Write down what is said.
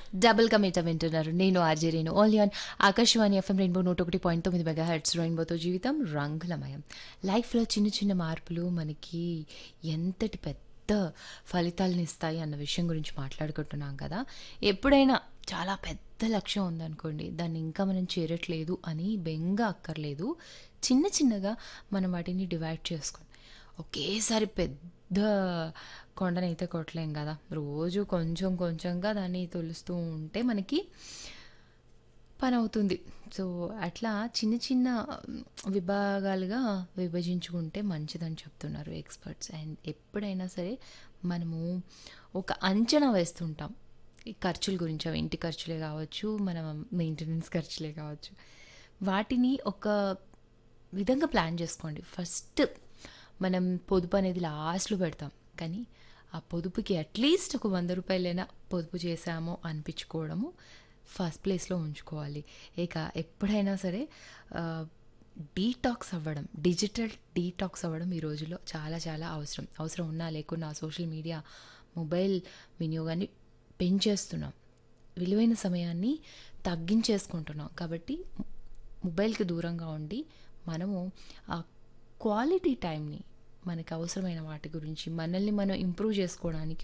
double కమిట వింటున్నారు నేను ఆర్జే రేణు ఓలియాన్ ఆకాశవాణి ఎఫ్ఎం రెయిన్బో నూట ఒకటి పాయింట్ తొమ్మిది మెగా హెడ్స్ రెయిన్బోతో జీవితం రంగులమయం లైఫ్లో చిన్న చిన్న మార్పులు మనకి ఎంతటి పెద్ద ఫలితాలను ఇస్తాయి అన్న విషయం గురించి మాట్లాడుకుంటున్నాం కదా ఎప్పుడైనా చాలా పెద్ద లక్ష్యం ఉందనుకోండి దాన్ని ఇంకా మనం చేరట్లేదు అని బెంగ అక్కర్లేదు చిన్న చిన్నగా మనం వాటిని డివైడ్ చేసుకుని ఒకేసారి పెద్ద కొండనైతే కొట్టలేం కదా రోజు కొంచెం కొంచెంగా దాన్ని తొలుస్తూ ఉంటే మనకి పని అవుతుంది సో అట్లా చిన్న చిన్న విభాగాలుగా విభజించుకుంటే మంచిదని చెప్తున్నారు ఎక్స్పర్ట్స్ అండ్ ఎప్పుడైనా సరే మనము ఒక అంచనా వేస్తుంటాం ఈ ఖర్చుల గురించి అవి ఇంటి ఖర్చులే కావచ్చు మన మెయింటెనెన్స్ ఖర్చులే కావచ్చు వాటిని ఒక విధంగా ప్లాన్ చేసుకోండి ఫస్ట్ మనం పొదుపు అనేది లాస్ట్లో పెడతాం కానీ ఆ పొదుపుకి అట్లీస్ట్ ఒక వంద రూపాయలైనా పొదుపు చేశామో అనిపించుకోవడము ఫస్ట్ ప్లేస్లో ఉంచుకోవాలి ఇక ఎప్పుడైనా సరే డీటాక్స్ అవ్వడం డిజిటల్ డీటాక్స్ అవ్వడం ఈ రోజుల్లో చాలా చాలా అవసరం అవసరం ఉన్నా లేకున్నా సోషల్ మీడియా మొబైల్ వినియోగాన్ని పెంచేస్తున్నాం విలువైన సమయాన్ని తగ్గించేసుకుంటున్నాం కాబట్టి మొబైల్కి దూరంగా ఉండి మనము ఆ క్వాలిటీ టైంని మనకు అవసరమైన వాటి గురించి మనల్ని మనం ఇంప్రూవ్ చేసుకోవడానికి